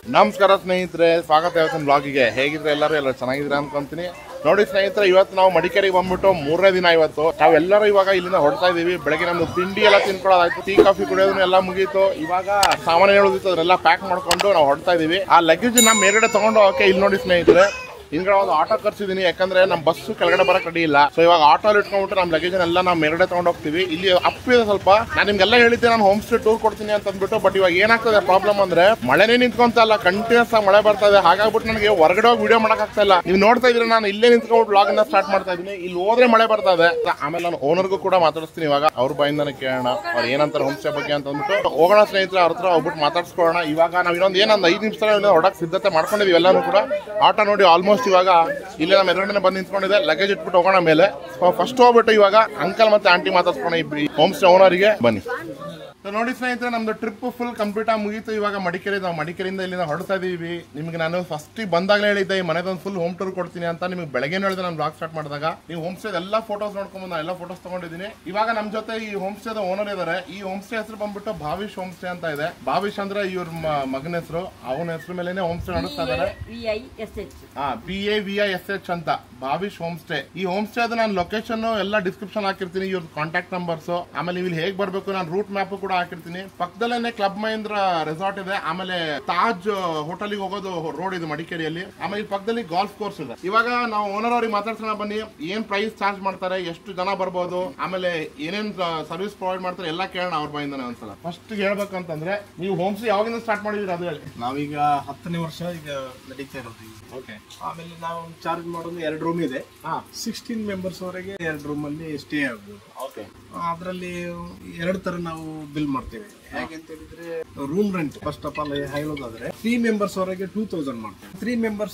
ನಮಸ್ಕಾರ ಸ್ನೇಹಿತರೆ ಸ್ವಾಗತ ಇವತ್ತಿನ ಬ್ಲಾಗಿಗೆ ಹೇಗಿದ್ರೆ ಎಲ್ಲರೂ ಎಲ್ಲ ಚೆನ್ನಾಗಿದ್ರೆ ಅನ್ಕೊಂತೀನಿ ನೋಡಿ ಸ್ನೇಹಿತರೆ ಇವತ್ತು ನಾವು ಮಡಿಕೇರಿಗೆ ಬಂದ್ಬಿಟ್ಟು ಮೂರನೇ ದಿನ ಇವತ್ತು ನಾವೆಲ್ಲರೂ ಇವಾಗ ಇಲ್ಲಿಂದ ಹೊಡ್ತಾ ಇದೀವಿ ಬೆಳಗ್ಗೆ ನಮ್ದು ತಿಂಡಿ ಎಲ್ಲ ತಿನ್ಕೊಳ್ಳೋದಾಯ್ತು ಟೀ ಕಾಫಿ ಕುಡಿಯೋದನ್ನ ಎಲ್ಲ ಮುಗೀತು ಇವಾಗ ಸಾಮಾನು ಹೇಳೋದಿತ್ತು ಅದನ್ನೆಲ್ಲ ಪ್ಯಾಕ್ ಮಾಡ್ಕೊಂಡು ನಾವು ಹೊಡ್ತಾ ಇದೀವಿ ಆ ಲಗೇಜ್ ನಮ್ಮ ಮೇಲ್ಗಡೆ ತಗೊಂಡು ಹೋಗಕ್ಕೆ ಇಲ್ಲಿ ನೋಡಿ ಸ್ನೇಹಿತರೆ ಹಿಂದ್ಗಡೆ ಒಂದು ಆಟೋ ಕರ್ಸಿದೀನಿ ಯಾಕಂದ್ರೆ ನಮ್ಮ ಬಸ್ ಕೆಳಗಡೆ ಬರಕ್ ರೆಡಿ ಇಲ್ಲ ಸೊ ಇವಾಗ ಆಟೋ ಇಟ್ಕೊಂಡ್ಬಿಟ್ಟು ನಮ್ಮ ಲಗೇಜ್ ಎಲ್ಲ ನಾವು ಮೇಲ್ಗಡೆ ತಗೊಂಡು ಹೋಗ್ತೀವಿ ಇಲ್ಲಿ ಅಪ್ ಇದೆ ಸ್ವಲ್ಪ ನಾನು ನಿಮ್ಗೆಲ್ಲ ಹೇಳಿದ್ದೆ ನಾನು ಹೋಮ್ ಸ್ಟೇ ಟೂರ್ ಕೊಡ್ತೀನಿ ಅಂತ ಅಂದ್ಬಿಟ್ಟು ಬಟ್ ಇವಾಗ ಏನಾಗ್ತದೆ ಪ್ರಾಬ್ಲಮ್ ಅಂದ್ರೆ ಮಳೆನೇ ನಿಂತ್ಕೊಂತ ಇಲ್ಲ ಕಂಟಿನ್ಯೂಸ್ ಆಗಿ ಮಳೆ ಬರ್ತಾ ಇದೆ ಹಾಗಾಗ್ಬಿಟ್ಟು ನನಗೆ ಹೊರಗಡೆ ಹೋಗಿ ವಿಡಿಯೋ ಮಾಡಕ್ ಆಗ್ತಾ ಇಲ್ಲ ನೀವು ನೋಡ್ತಾ ಇದ್ರೆ ನಾನು ಇಲ್ಲೇ ನಿಂತ್ಕೊಂಡು ಬ್ಲಾಗ್ ನ ಸ್ಟಾರ್ಟ್ ಮಾಡ್ತಾ ಇದೀನಿ ಇಲ್ಲಿ ಹೋದ್ರೆ ಮಳೆ ಬರ್ತಾ ಇದೆ ಆಮೇಲೆ ನಾನು ಓನರ್ಗೂ ಕೂಡ ಮಾತಾಡಿಸ್ತೀನಿ ಇವಾಗ ಅವ್ರ ಬಾಯಿಂದನೇ ಕೇಳೋಣ ಅವ್ರು ಏನಂತಾರೆ ಹೋಮ್ ಸ್ಟೇ ಬಗ್ಗೆ ಅಂತ ಅಂದ್ಬಿಟ್ಟು ಹೋಗೋಣ ಸ್ನೇಹಿತರೆ ಅವ್ರ ಹತ್ರ ಹೋಗ್ಬಿಟ್ಟು ಮಾತಾಡ್ಸ್ಕೊಳ್ಳೋಣ ಇವಾಗ ನಾವು ಇನ್ನೊಂದು ಏನೊಂದು ಐದು ನಿಮಿಷ ಹೊಡಕ್ ಸಿದ್ಧತೆ ಮಾಡ್ಕೊಂಡಿದೀವಿ ಎಲ್ಲಾನು ಕೂಡ ಆಟೋ ನೋಡಿ ಆಲ್ಮೋಸ್ಟ್ ಇವಾಗ ಇಲ್ಲೇ ನಮ್ಮ ಎದುರುಗಡೆ ಬಂದು ನಿಂತ್ಕೊಂಡಿದೆ ಲಗೇಜ್ ಇಟ್ಬಿಟ್ಟು ಹೋಗೋಣ ಮೇಲೆ ಫಸ್ಟ್ ಹೋಗ್ಬಿಟ್ಟು ಇವಾಗ ಅಂಕಲ್ ಮತ್ತೆ ಆಂಟಿ ಮಾತಾಡ್ಸ್ಕೊಣ ಇಬ್ರು ಹೋಮ್ ಸ್ಟೇ ಓನರಿಗೆ ಬನ್ನಿ So ನೋಡಿ ಸ್ನೇಹಿತರೆ ನಮ್ದು ಟ್ರಿಪ್ ಫುಲ್ ಕಂಪ್ಲೀಟ್ ಆಗಿ ಮುಗೀತು ಇವಾಗ ಮಡಿಕೇರಿ ನಾವು ಮಡಿಕೇರಿಯಿಂದ ಇಲ್ಲಿಂದ ಹೊರಡ್ತಾ ಇದೀವಿ ನಿಮ್ಗೆ ನಾನು ಫಸ್ಟ್ ಬಂದಾಗಲೇ ಹೇಳಿದ್ದೆ ಈ ಮನೆದೊಂದು ಫುಲ್ ಹೋಮ್ ಟೂರ್ ಕೊಡ್ತೀನಿ ಅಂತ ನಿಮ್ಗೆ ಬೆಳಗ್ಗೆ ಹೇಳಿದೆ ನಾನು ಬ್ಲಾಗ್ ಸ್ಟಾರ್ಟ್ ಮಾಡಿದಾಗ ನೀವು ಹೋಮ್ ಸ್ಟೇ ಎಲ್ಲ ಫೋಟೋಸ್ ನೋಡ್ಕೊಂಡು ನಾನು ಎಲ್ಲ ಫೋಟೋಸ್ ತಗೊಂಡಿದ್ದೀನಿ ಇವಾಗ ನಮ್ಮ ಜೊತೆ ಈ ಹೋಮ್ ಸ್ಟೇದ ಓನರ್ ಇದಾರೆ ಈ ಹೋಮ್ ಸ್ಟೇ ಹೆಸರು ಬಂದ್ಬಿಟ್ಟು ಭಾವಿಶ್ ಹೋಮ್ ಸ್ಟೇ ಅಂತ ಇದೆ ಭಾವಿಶ್ ಅಂದ್ರೆ ಇವ್ರ ಮಗನ ಹೆಸರು ಅವನ ಹೆಸರು ಮೇಲೆನೆ ಹೋಮ್ ಸ್ಟೇ ನಡೆಸ್ತಾ ಇದಾರೆ ವಿ ಐ ಎಸ್ ಎಚ್ ಹಾ B A V I S H ಅಂತ ಭಾವಿಶ್ ಹೋಮ್ ಸ್ಟೇ ಈ ಹೋಮ್ ಸ್ಟೇ ಅದು ನಾನು ಲೊಕೇಶನ್ ಎಲ್ಲ ಡಿಸ್ಕ್ರಿಪ್ಷನ್ ಹಾಕಿರ್ತೀನಿ ಇವ್ರ ಕಾಂಟ್ಯಾಕ್ಟ್ ನಂಬರ್ಸ್ ಆಮೇಲೆ ನೀವು ಇಲ್ಲಿ ಹೇಗ್ ಬರ್ಬೇಕು ನಾನು ರೂಟ್ ಮ್ಯಾಪ್ ಕೂಡ ಹಾಕಿರ್ತೀನಿ ಪಕ್ಕದಲ್ಲೇನೆ ಕ್ಲಬ್ ಮಹೇಂದ್ರ ರೆಸಾರ್ಟ್ ಇದೆ ಆಮೇಲೆ ತಾಜ್ ಹೋಟೆಲ್ ಹೋಗೋದು ರೋಡ್ ಇದೆ ಮಡಿಕೇರಿಯಲ್ಲಿ ಆಮೇಲೆ ಇಲ್ಲಿ ಪಕ್ಕದಲ್ಲಿ ಗಾಲ್ಫ್ ಕೋರ್ಸ್ ಇದೆ ಇವಾಗ ನಾವು ಓನರ್ ಅವ್ರಿಗೆ ಮಾತಾಡ್ಸೋಣ ಬನ್ನಿ ಏನ್ ಪ್ರೈಸ್ ಚಾರ್ಜ್ ಮಾಡ್ತಾರೆ ಎಷ್ಟು ಜನ ಬರ್ಬೋದು ಆಮೇಲೆ ಏನೇನ್ ಸರ್ವಿಸ್ ಪ್ರೊವೈಡ್ ಮಾಡ್ತಾರೆ ಎಲ್ಲ ಕೇಳೋಣ ಅವ್ರ ಬಾಯಿಂದಾನೆ ಒಂದ್ಸಲ ಫಸ್ಟ್ ಹೇಳ್ಬೇಕಂತಂದ್ರೆ ನೀವು ಹೋಮ್ ಸ್ಟೇ ಯಾವಾಗಿಂದ ಸ್ಟಾರ್ಟ್ ಮಾಡಿದ್ರಿ ಅದು ಹೇಳಿ ನಾವೀಗ ಹತ್ತನೇ ವರ್ಷ ಈಗ ನಡೀತಾ ಇರೋದು ಈಗ ಓಕೆ ಆಮೇಲೆ ನಾವು ಚಾರ್ಜ್ ಮಾಡೋದು ಎರಡು ರೂಮ್ ಇದೆ ಹಾ ಸಿಕ್ಸ್ಟೀನ್ ಮೆಂಬರ್ಸ್ ವರೆಗೆ ಎರಡು ರೂಮ್ ಅಲ್ಲಿ ಸ್ಟೇ ಆಗ್ಬೋದು ಓಕೆ ಅದರಲ್ಲಿ ಎರಡು ತರ ನಾವು ಬಿಲ್ ಮಾಡ್ತೇವೆ ಹೇಗೆ ಅಂತ ಹೇಳಿದ್ರೆ room rent first of all ಹೇಳೋದಾದ್ರೆ ತ್ರೀ ಮೆಂಬರ್ಸ್ ವರೆಗೆ ಟೂ ತೌಸಂಡ್ ಮಾಡ್ತೇವೆ ತ್ರೀ ಮೆಂಬರ್ಸ್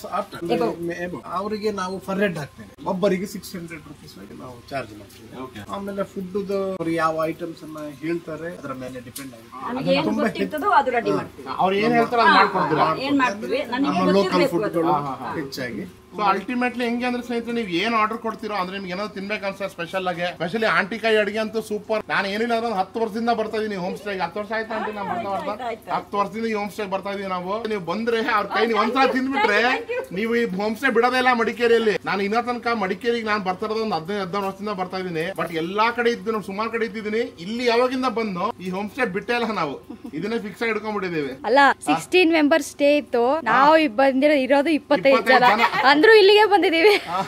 ಅವರಿಗೆ ನಾವು ಫರ್ ಹೆಡ್ ಹಾಕ್ತೇವೆ ಒಬ್ಬರಿಗೆ ಸಿಕ್ಸ್ ಹಂಡ್ರೆಡ್ ರುಪೀಸ್ ವರೆಗೆ ನಾವು ಚಾರ್ಜ್ ಮಾಡ್ತೇವೆ ಆಮೇಲೆ ಫುಡ್ ಯಾವ ಐಟಮ್ಸ್ ಅನ್ನ ಹೇಳ್ತಾರೆ ಅದರ ಮೇಲೆ ಡಿಪೆಂಡ್ ಆಗುತ್ತೆ ನಮ್ಗೆ ಏನ್ ಗೊತ್ತಿರ್ತದೋ ಅದು ರೆಡಿ ಮಾಡ್ತೀವಿ ಅವ್ರು ಏನ್ ಹೇಳ್ತಾರೆ ಅದು ಮಾಡ್ಕೊಡ್ತೀರಾ ಏನ್ ಮಾಡ್ತೀವಿ ನನಗೆ ನಮ್ಮ ಲೋಕಲ್ ಗೊತ್ತಿರ್ಬೇಕು ಅದು ಫುಡ್ಗಳು ಹೆಚ್ಚಾಗಿ ಸೊ ಅಲ್ಟಿಮೇಟ್ಲಿ ಹೆಂಗೆ ಅಂದ್ರೆ ಸ್ನೇಹಿತರೆ ನೀವು ಏನ್ ಆರ್ಡರ್ ಕೊಡ್ತೀರೋ ಅಂದ್ರೆ ನಿಮ್ಗೆ ಏನಾದ್ರು ತಿನ್ಬೇಕು ಅನ್ಸ ಸ್ಪೆಷಲ್ ಆಗಿ ಸ್ಪೆಷಲಿ ಆಂಟಿ ಕೈ ಅಡಿಗೆ ಅಂತೂ ಸೂಪರ್ ನಾನು ಏನಿಲ್ಲ ಅಂದ್ರೆ ಒಂದು ಹತ್ತು ವರ್ಷದಿಂದ ಬರ್ತಾ ಇದೀನಿ ಹೋಮ್ ಸ್ಟೇ ಹತ್ತು ವರ್ಷ ಆಯ್ತು ಆಂಟಿ ನಾವು ಬರ್ತಾ ಬರ್ತಾ ಆಯ್ತು, ಹತ್ತು ವರ್ಷದಿಂದ ಈ ಹೋಮ್ ಸ್ಟೇ ಬರ್ತಾ ಇದೀವಿ ನಾವು ನೀವು ಬಂದ್ರೆ ಅವ್ರ ಕೈ ನೀವು ಒಂದ್ಸಲ ತಿಂದ್ಬಿಟ್ರೆ ನೀವು ಈ ಹೋಮ್ ಸ್ಟೇ ಬಿಡೋದೇ ಇಲ್ಲ ಮಡಿಕೇರಿಯಲ್ಲಿ ನಾನು ಇನ್ನೂ ತನಕ ಮಡಿಕೇರಿಗೆ ನಾನು ಬರ್ತಾ ಇರೋದು ಒಂದು ಹದಿನೈದು ಹದಿನಾರು ವರ್ಷದಿಂದ ಬರ್ತಾ ಇದೀನಿ ಬಟ್ ಎಲ್ಲಾ ಕಡೆ ಇದ್ದು ನಾನು ಸುಮಾರು ಕಡೆ ಇದ್ದಿದ್ದೀನಿ ಇಲ್ಲಿ ಯಾವಾಗಿಂದ ಬಂದು ಈ ಹೋಮ್ ಸ್ಟೇ ಬಿಟ್ಟೇ ಇಲ್ಲ ನಾವು ಇದನ್ನೇ ಫಿಕ್ಸ್ ಆಗಿ ಹಿಡ್ಕೊಂಡ್ಬಿಟ್ಟಿದ್ದೀವಿ ಅಲ್ಲ ಸಿಕ್ಸ್ಟೀನ್ ಮೆಂಬರ್ಸ್ ಸ್ಟೇ ಇತ್ತು ನಾವು ಬಂದಿರೋ ಇರೋದು ಇಪ್ಪತ್ತೈದು ಇಪ್ಪತ್ತೈದು ಜನ ಜನ. ಅಂದ್ರೂ ಇಲ್ಲಿಗೆ ಬಂದಿದೀವಿ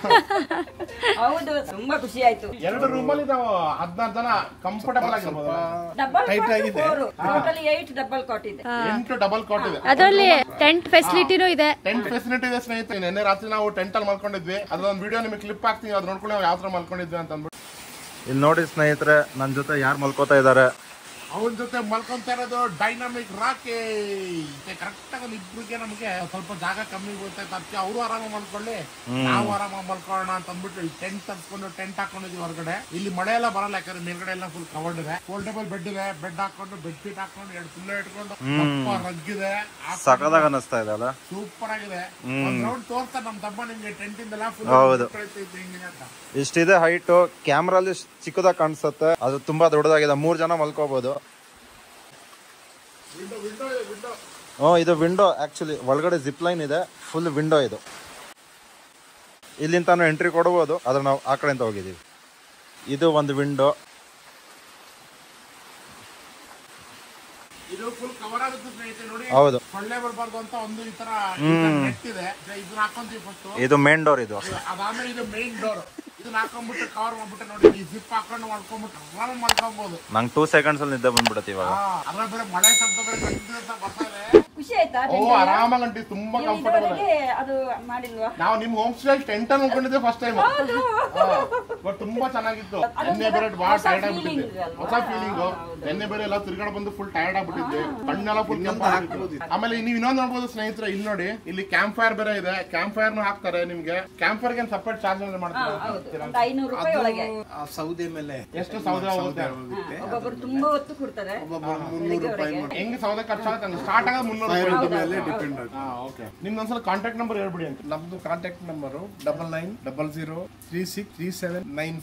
ಹೌದು ತುಂಬಾ ಖುಷಿ ಆಯ್ತು ಎರಡು ರೂಮಲ್ಲಿ ನಾವು ಹದಿನಾರು ಜನ ಕಂಫರ್ಟಬಲ್ ಆಗಿರ್ಬೋದು ಡಬಲ್ Tight ಆಗಿದೆ. ಟೋಟಲಿ ಏಟ್ ಡಬಲ್ ಕಾಟ್ ಇದೆ ಎಂಟು ಡಬಲ್ ಕಾಟ್ ಇದೆ ಅದರಲ್ಲಿ ಟೆಂಟ್ ಫೆಸಿಲಿಟಿನೂ ಇದೆ ಟೆಂಟ್ ಫೆಸಿಲಿಟಿ ಇದೆ ಸ್ನೇಹಿತರೆ ನಿನ್ನೆ ರಾತ್ರಿ ನಾವು ಟೆಂಟ್ ಅಲ್ಲಿ ಮಲ್ಕೊಂಡಿದ್ವಿ ಅದೊಂದು ವಿಡಿಯೋ ನಿಮಗೆ ಕ್ಲಿಪ್ ಹಾಕ್ತೀವಿ ಅದ್ ನೋಡ್ಕೊಂಡು ನಾವು ಯಾವ ತರ ಮಲ್ಕೊಂಡಿದ್ವಿ ಅಂತ ಅಂದ್ಬಿಟ್ಟು ಇಲ್ಲಿ ನೋಡಿ ಸ್ನೇಹಿತರೆ ನನ್ನ ಜೊತೆ ಯಾರು ಮಲ್ಕೋತಾ ಇದ್ದಾರೆ ಅವನ ಜೊತೆ ಮಲ್ಕೊಂತ ಇರೋದು ಡೈನಾಮಿಕ್ ರಾಕಿ ಕರೆಕ್ಟ್ ಆಗಿ ಇಬ್ರಿಗೆ ನಮಗೆ ಸ್ವಲ್ಪ ಜಾಗ ಕಮ್ಮಿ ಬೀಳ್ತಾ ಇತ್ತು ಅದಕ್ಕೆ ಅವರು ಆರಾಮಾಗಿ ಮಲ್ಕೊಳ್ಳಿ ನಾವು ಆರಾಮಾಗಿ ಮಲ್ಕೊಳ್ಳೋಣ ಅಂತ ಅಂದ್ಬಿಟ್ಟು ಟೆಂಟ್ ತರ್ಸ್ಕೊಂಡು ಟೆಂಟ್ ಹಾಕೊಂಡಿದ್ವಿ ಹೊರಗಡೆ ಇಲ್ಲಿ ಮಳೆ ಎಲ್ಲ ಬರಲ್ಲ ಯಾಕಂದ್ರೆ ಮೇಲ್ಗಡೆ ಎಲ್ಲ ಫುಲ್ ಕವರ್ಡ್ ಇದೆ ಫೋಲ್ಡಬಲ್ ಬೆಡ್ ಇದೆ ಬೆಡ್ ಹಾಕೊಂಡು ಬೆಡ್ ಶೀಟ್ ಹಾಕೊಂಡು ಎರಡು ಫುಲ್ ಇಟ್ಕೊಂಡು ಸ್ವಲ್ಪ ರಗ್ಗಿದೆ ಸಕದಾಗ ಅನ್ನಿಸ್ತಾ ಇದೆ ಅಲ್ಲ ಸೂಪರ್ ಆಗಿದೆ ಒಂದ್ ರೌಂಡ್ ತೋರ್ತಾ ನಮ್ ತಮ್ಮ ನಿಮ್ಗೆ ಟೆಂಟ್ ಇಂದೆಲ್ಲ ಫುಲ್ ಹೌದು. ಹಿಂಗಿದೆ ಅಂತ ಇಷ್ಟಿದೆ ಹೈಟು ಕ್ಯಾಮ್ರಲ್ಲಿ ಚಿಕ್ಕದಾಗಿ ಕಾಣಿಸುತ್ತೆ ಅದು ತುಂಬಾ ದೊಡ್ಡದಾಗಿದೆ ಮೂರು ಜನ ಮಲ್ಕೋಬಹುದು ಹ್ಞೂ ಇದು ವಿಂಡೋ ಆಕ್ಚುಲಿ ಒಳಗಡೆ ಜಿಪ್ ಲೈನ್ ಇದೆ ಫುಲ್ ವಿಂಡೋ ಇದು ಇಲ್ಲಿಂದ ಎಂಟ್ರಿ ಕೊಡ್ಬೋದು ಆದ್ರೆ ನಾವು ಆ ಕಡೆಯಿಂದ ಹೋಗಿದ್ದೀವಿ ಇದು ಒಂದು ವಿಂಡೋ ಇದು ಫುಲ್ ಕವರ್ ಆಗುತ್ತೆ ಸ್ನೇಹಿತರೆ ನೋಡಿ ಹೌದು ಸೊಳ್ಳೆ ಬರಬಾರ್ದು ಅಂತ ಒಂದು ಈ ತರ ನೆಟ್ ಇದೆ ಇದನ್ನ ಹಾಕೊಂತೀವಿ ಫಸ್ಟ್ ಇದು ಮೇನ್ ಡೋರ್ ಇದು ಅದಾದ್ಮೇಲೆ ಇದು ಮೇನ್ ಡೋರ್ ಇದನ್ನ ಹಾಕೊಂಡ್ಬಿಟ್ಟು ಕವರ್ ಮಾಡ್ಬಿಟ್ಟು ನೋಡಿ ಈ ಜಿಪ್ ಹಾಕೊಂಡು ಮಾಡ್ಕೊಂಡ್ಬಿಟ್ಟು ಆರಾಮ್ ಮಾಡ್ಕೊಬಹುದು ನಂಗೆ ಟೂ ಸೆಕೆಂಡ್ಸ್ ಅಲ್ಲಿ ನಿದ್ದೆ ಬಂದ್ಬಿಡುತ್ತೆ ಇವಾಗ ಅದ್ರ ಬೇರೆ ಮಳೆ ಶಬ್ದ ಬೇರೆ ಕಂಟಿನ್ಯೂಸ್ ಬರ್ತಾ ಇದೆ ಖುಷಿ ಆಯ್ತಾ ಓ ಆರಾಮಾಗಿ ಗಂಟಿ ತುಂಬಾ ನೀವು ಕಂಫರ್ಟಬಲ್ ಇದುವರೆಗೆ ಅದು ಮಾಡಿಲ್ವಾ ನಾವು ನಿಮ್ ಹೋಮ್ ಸ್ಟೇ ಟೆಂಟ್ ಅಲ್ಲಿ ಉಳ್ಕೊಂಡಿದ್ದೆ ಫಸ್ಟ್ ಟೈಮ್ ಬಟ್ ತುಂಬಾ ಚೆನ್ನಾಗಿತ್ತು ಎಣ್ಣೆ ಬೇರೆ ಬಹಳ ಹೊಸ ಟೈರ್ಡ್ feeling ಆಗ್ಬಿಟ್ಟಿದ್ದೆ ಅಲ್ವಾ? ಹೊಸ ಫೀಲಿಂಗ್ ಎಣ್ಣೆ ಬೇರೆ ಎಲ್ಲ ತಿರ್ಗಾಡ್ ಬಂದು ಫುಲ್ ಟೈರ್ಡ್ ಆಗ್ಬಿಟ್ಟಿದ್ದೆ ಕಣ್ಣೆಲ್ಲ ಫುಲ್ ಆಮೇಲೆ ನೀವು ಇನ್ನೊಂದು ನೋಡ್ಬೋದು ಸ್ನೇಹಿತರೆ ಇಲ್ಲಿ ನೋಡಿ ಇಲ್ಲಿ ಕ್ಯಾಂಪ್ ಫೈರ್ ಬೇರೆ ಇದೆ ಕ್ಯಾಂಪ್ ಫೈರ್ ನು ಹಾಕ್ತಾರೆ ನಿಮ್ಗೆ ಕ್ಯಾಂಪ್ ಫೈರ್ ಗೆ ಸಪರೇಟ್ ಚಾರ್ಜ್ ಹೌದು ಮಾಡ್ತಾರೆ ಒಂದು ಐನೂರು ರೂಪಾಯಿ ಒಳಗೆ ಆ ಸೌದೆ ಮೇಲೆ ಎಷ್ಟು ಸೌದೆ ಹೋಗುತ್ತೆ ಹೋಗುತ್ತೆ ಒಬ್ಬೊಬ್ರು ತುಂಬಾ ಹೊತ್ತು ಕೊಡ್ತಾರೆ ಒಬ್ಬೊಬ್ಬರು ಮುನ್ನೂರು ರೂಪಾಯಿ ಮಾಡಿ ಹೆಂಗ್ ಸೌದೆ ಖರ್ಚಾಗುತ್ತೆ ಸ್ಟಾರ್ಟ್ ಆಗೋದು ಮುನ್ನೂರು ರೂಪಾಯಿ ಮೇಲೆ ಡಿಪೆಂಡ್ ಆಗುತ್ತೆ ಓಕೆ ನಿಮ್ದೊಂದ್ಸಲ ಕಾಂಟ್ಯಾಕ್ಟ್ ನಂಬರ್ ಹೇಳ್ಬಿಡಿ ಅಂತ ನಮ್ದು contact number double nine double zero three six three seven nine five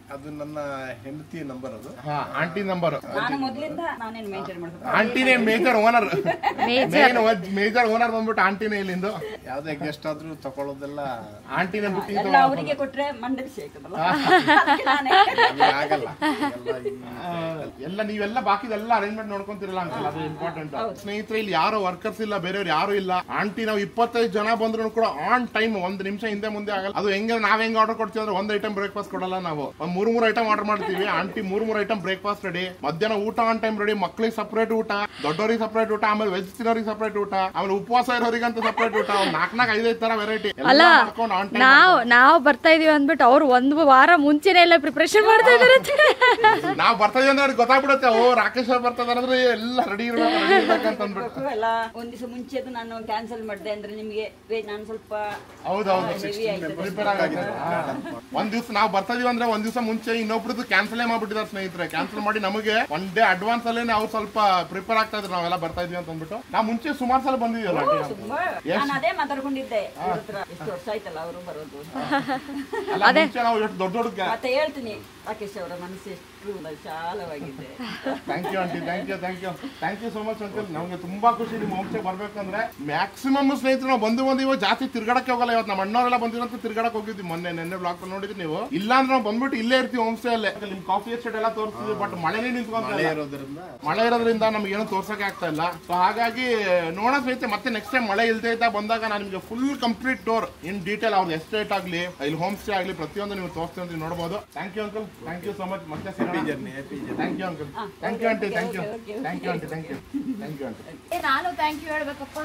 ಅದು ನನ್ನ ಹೆಂಡತಿ ನಂಬರ್ ಅದು ಹಾ ಆಂಟಿ ನಂಬರ್ ನಾನು ಮೊದ್ಲಿಂದ ನಾನೇನು ಮೇಂಟೈನ್ ಮಾಡ್ಬೇಕು ಆಂಟಿನೇ major owner main major owner ಬಂದ್ಬಿಟ್ಟು ಆಂಟಿನೇ ಇಲ್ಲಿಂದು ಯಾವ್ದೇ ಗೆಸ್ಟ್ ಆದ್ರೂ ತಗೊಳ್ಳೋದೆಲ್ಲ ಆಂಟಿನೇ ಬುಕ್ಕಿಂಗ್ ಎಲ್ಲ ಅವರಿಗೆ ಕೊಟ್ರೆ ಮಂಡೆ ಬಿಸಿ ಆಯ್ತದಲ್ಲ ನಾನೇ ನಮ್ಗೆ ಆಗಲ್ಲ ಎಲ್ಲ ಈ- ಎಲ್ಲ ನೀವೆಲ್ಲ ಬಾಕಿದೆಲ್ಲ ಅರೇಂಜ್ಮೆಂಟ್ ನೋಡ್ಕೊಂತಿರಲ್ಲ ಅಂಕಲ್ ಅದು ಇಂಪಾರ್ಟೆಂಟ್ ಸ್ನೇಹಿತರೆ ಇಲ್ಲಿ ಯಾರು ವರ್ಕರ್ಸ್ ಇಲ್ಲ ಬೇರೆಯವ್ರು ಯಾರು ಇಲ್ಲ ಆಂಟಿ ನಾವು ಇಪ್ಪತ್ತೈದು ಜನ ಬಂದ್ರು ಕೂಡ ಆನ್ ಟೈಮ್ ಒಂದ್ ನಿಮಿಷ ಹಿಂದೆ ಮುಂದೆ ಆಗಲ್ಲ ಅದು ಹೆಂಗೆ ನಾವ್ ಹೆಂಗ್ ಆರ್ಡರ್ ಕೊಡ್ತೀವಿ ಅಂದ್ರೆ ಒಂದ್ ಐಟಮ್ ಬ್ರೇಕ್ಫಾಸ್ಟ್ ಕೊಡಲ್ಲ ನಾವು ಒಂದ್ ಮೂರ್ ಮೂರ್ ಐಟಮ್ ಆರ್ಡರ್ ಮಾಡ್ತೀವಿ ಆಂಟಿ ಮೂರ್ ಮೂರ್ ಐಟಮ್ ಬ್ರೇಕ್ಫಾಸ್ಟ್ ರೆಡಿ ಮಧ್ಯಾಹ್ನ ಊಟ ಆನ್ ಟೈಮ್ ರೆಡಿ ಮಕ್ಳಿಗೆ ಸಪ್ರೇಟ್ ಊಟ ದೊಡ್ಡವರಿಗೆ ಸಪ್ರೇಟ್ ಊಟ ಆಮೇಲೆ ವೆಜ್ ತಿನ್ನೋರಿಗೆ ಸಪ್ರೇಟ್ ಊಟ ಆಮೇಲೆ ಉಪವಾಸ ಇರೋರಿಗೆ ಅಂತ ಸಪ್ರೇಟ್ ಊಟ ಒಂದ್ ನಾಲ್ಕ್ ನಾಲ್ಕು ಐದೈದು ತರ ವೆರೈಟಿ ಅಲ್ಲ ಮಾಡ್ಕೊಂಡು ಆನ್ ಟೈಮ್ ನಾವು ನಾವು ಬರ್ತಾ ಇದೀವಿ ಅಂದ್ಬಿಟ್ಟು ಅವ್ರು ಒಂದು ವಾರ ಮುಂಚೆನೆ ಎಲ್ಲ ಪ್ರಿಪರೇಷನ್ ಮಾಡ್ತಾ ಇದಾರೆ ನಾವ್ ಬರ್ತಾ ಇದೀವಿ ಅಂದ್ರೆ ಅವ್ರಿಗೆ ಗೊತ್ತಾಗ್ಬಿಡುತ್ತೆ ಓ ರಾಕೇಶ್ ಅವ್ರು ಬರ್ತಾ ಇದಾರೆ ಅಂದ್ರೆ ಎಲ್ಲ ರೆಡಿ ಇರ್ಬೇಕು ರೆಡಿ ಇರ್ಬೇಕಂತ ಅಂದ್ಬಿಟ್ಟು ಎಲ್ಲ ಒಂದ್ ದಿವಸ ಮುಂಚೆದು ನಾನು ಕ್ಯಾನ್ಸಲ್ ಮಾಡಿದೆ ಅಂದ್ರೆ ನಿಮಗೆ ವೇ- ನಾನು ಸ್ವಲ್ಪ ಹೌದೌದು ಹೆವಿ ಆಯ್ತದೆ ಪ್ರಿಪೇರ್ ಆಗಿದೆ ಒಂದ್ ದಿವ್ಸ ನಾವು ಬರ್ತಾ ಇದೀವಿ ಅಂದ್ರೆ ಒಂದ್ ದಿವಸ ಮುಂಚೆ ಇನ್ನೊಬ್ರದ್ದು ಕ್ಯಾನ್ಸಲ್ ಮಾಡ್ಬಿಟ್ಟಿದ್ದಾರೆ ಸ್ನೇಹಿತರೆ ಕ್ಯಾನ್ಸಲ್ ಮಾಡಿ ನಮಗೆ ಒನ್ ಡೇ ಅಡ್ವಾನ್ಸ್ ಅಲ್ಲೇ ಅವ್ರು ಸ್ವಲ್ಪ ಪ್ರಿಪೇರ್ ಆಗ್ತಾ ಇದ್ರು ನಾವೆಲ್ಲ ಬರ್ತಾ ಇದೀವಿ ಅಂತ ಅಂದ್ಬಿಟ್ಟು ನಾವು ಮುಂಚೆ ಸುಮಾರು ಸಲ ಬಂದಿದ್ದೀವಲ್ಲ ತುಂಬಾ ನಾನು ಅದೇ ಮಾತಾಡ್ಕೊಂಡಿದ್ದೆ ಅವ್ರ ಹತ್ರ ಎಷ್ಟು ವರ್ಷ ಆಯ್ತಲ್ಲ ಅವರು ಬರೋದು ಅಲ್ಲ ಮುಂಚೆ ನಾವು ಎಷ್ಟು ದೊಡ್ಡ ದೊಡ್ಡ ಮತ್ತೆ ಹೇಳ್ತೀನಿ ರಾಕೇಶ್ ಅವರ ಮನಸ್ಸು ಎಷ್ಟು ವಿಶಾಲವಾಗಿದೆ thank you auntie thank you thank you thank you so much uncle ನಮ್ಗೆ ತುಂಬಾ ಖುಷಿ ನಿಮ್ಮ ಹೋಮ್ಸ್ಟೇ ಬರ್ಬೇಕಂದ್ರೆ ಮ್ಯಾಕ್ಸಿಮಮ್ ಸ್ನೇಹಿತರು ನಾವು ಬಂದು ಬಂದು ಇವಾಗ ಜಾಸ್ತಿ ತಿರ್ಗಾಡಕ್ಕೆ ಹೋಗಲ್ಲ ಇವತ್ತು ನಮ್ಮ ಅಣ್ಣವರೆಲ್ಲ ಬಂದಿರಂತ ತಿರ್ಗಾಡಕ್ ಹೋಗಿದ್ವಿ ಮೊನ್ನೆ ನೆನ್ನೆ ಬ್ಲಾಗ್ ನೋಡಿದ್ವಿ ನೀವು ಇಲ್ಲ ಅಂದ್ರೆ ನಾವು ಬಂದ್ಬಿಟ್ಟು ಇಲ್ಲೇ ಇರ್ತೀವಿ ಹೋಮ್ಸ್ಟೇ ಅಲ್ಲೇ ನಿಮ್ ಕಾಫಿ ಎಸ್ಟೇಟ್ ಎಲ್ಲ ತೋರಿಸ್ತೀವಿ ಬಟ್ ಮಳೆನೇ ನಿಂತ್ಕೊಂತ ಮಳೆ ಇರೋದ್ರಿಂದ ಮಳೆ ಇರೋದ್ರಿಂದ ನಮ್ಗೆ ಏನು ತೋರ್ಸಕ್ಕೆ ಆಗ್ತಾ ಇಲ್ಲ ಸೊ ಹಾಗಾಗಿ ನೋಡೋಣ ಸ್ನೇಹಿತರೆ ಮತ್ತೆ ನೆಕ್ಸ್ಟ್ ಟೈಮ್ ಮಳೆ ಇಲ್ದೇ ಇದ್ದ ಬಂದಾಗ ನಾನು ನಿಮಗೆ full complete tour in detail ಅವ್ರದ್ದು ಎಸ್ಟೇಟ್ ಆಗಲಿ ಇಲ್ಲಿ ಹೋಮ್ ಸ್ಟೇ ಆಗಲಿ ಪ್ರತಿಯೊಂದು ನೀವು ತೋರಿಸ್ತೀವಿ ಅಂತ ನೋಡಬಹುದು thank you uncle thank you so much ಮತ್ತೆ happy journey happy journey thank you uncle thank you auntie thank you thank you auntie thank you thank you auntie ನಾನು ಥ್ಯಾಂಕ್ ಯು ಹೇಳ್ಬೇಕಪ್ಪ